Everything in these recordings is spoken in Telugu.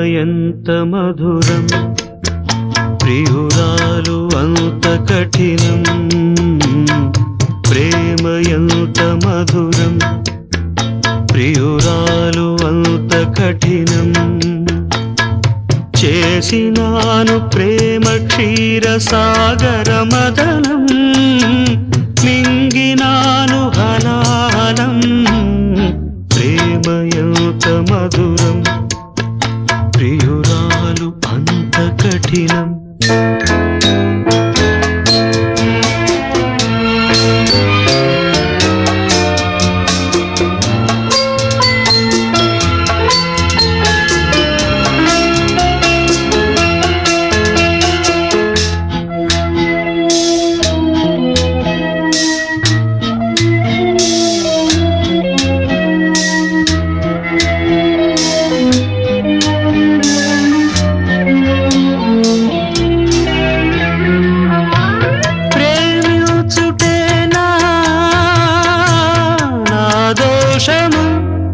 ఎంత మధురం ప్రియురాలు అంత కఠినం ప్రేమ ఎంత మధురం ప్రియురాలు అంత కఠినం చేసినాను ప్రేమ క్షీర సాగర మదనం మింగినాను హలాలం ప్రేమ ఎంత మధురం ప్రియురాలు అంత కఠినం ప్రేమించుటేనా నా దోషము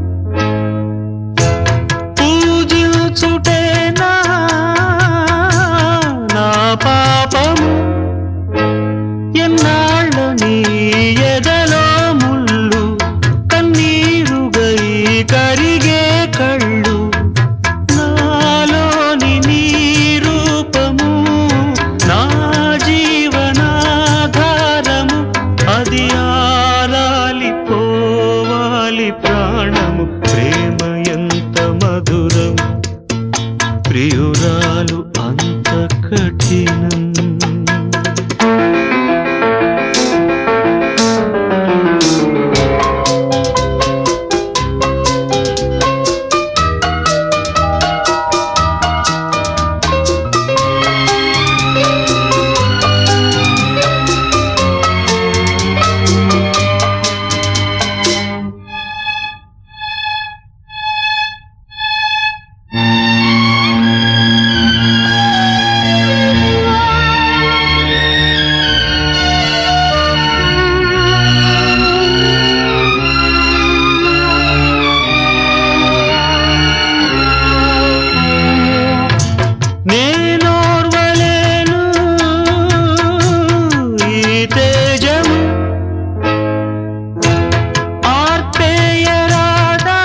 పూజించుటేనా నా పాపము ఎన్నాళ్ళ నీ ఎదలో ముళ్ళు కన్నీరుగై కరిగే కళ్ళు నాలోని నీ రూపము నా జీవనాధారము అది ఆరాలి పోవాలి ప్రాణము ప్రేమ ఎంత మధురం ప్రియురాలు అంత కఠినం నేనోర్వలేను ఈ తేజము ఆర్పేయరాదా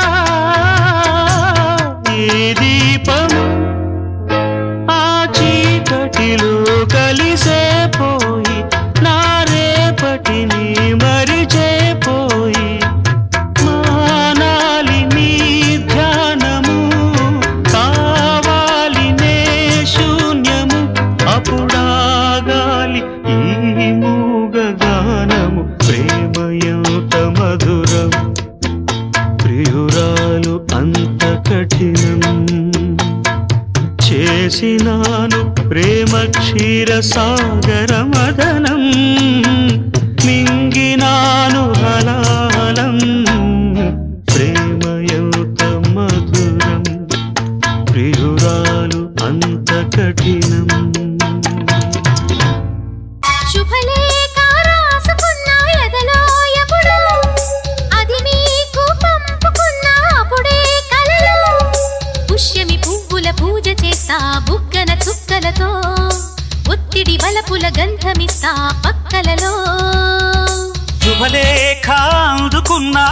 ఈ దీపము ఆ చీకటిలో కలిసే పోయి నా రేపటిని మరిచే పోయి మానాలి నీ ధ్యానము కావాలి నే శూన్యము అప్పుడాగాలి ఈ మూగ గానము ప్రేమ ఎంత మధురం ప్రియురాలు అంత కఠినం చేసినాను ప్రేమ క్షీర సాగర మదనం మింగినాను హలాలం ప్రేమ ఎంత మధురం ప్రియురాలు అంత కఠినం శుభలేఖ రాసుకున్నా ఎదలో ఎప్పుడు అది నీకు పంపుకున్నా అప్పుడే కలలో పుష్యమి పువ్వుల పూజ చేస్తా బుగ్గన చుక్కలతో ఒత్తిడి వలపుల గంధమిస్తా పక్కలలో శుభలేఖ అందుకున్న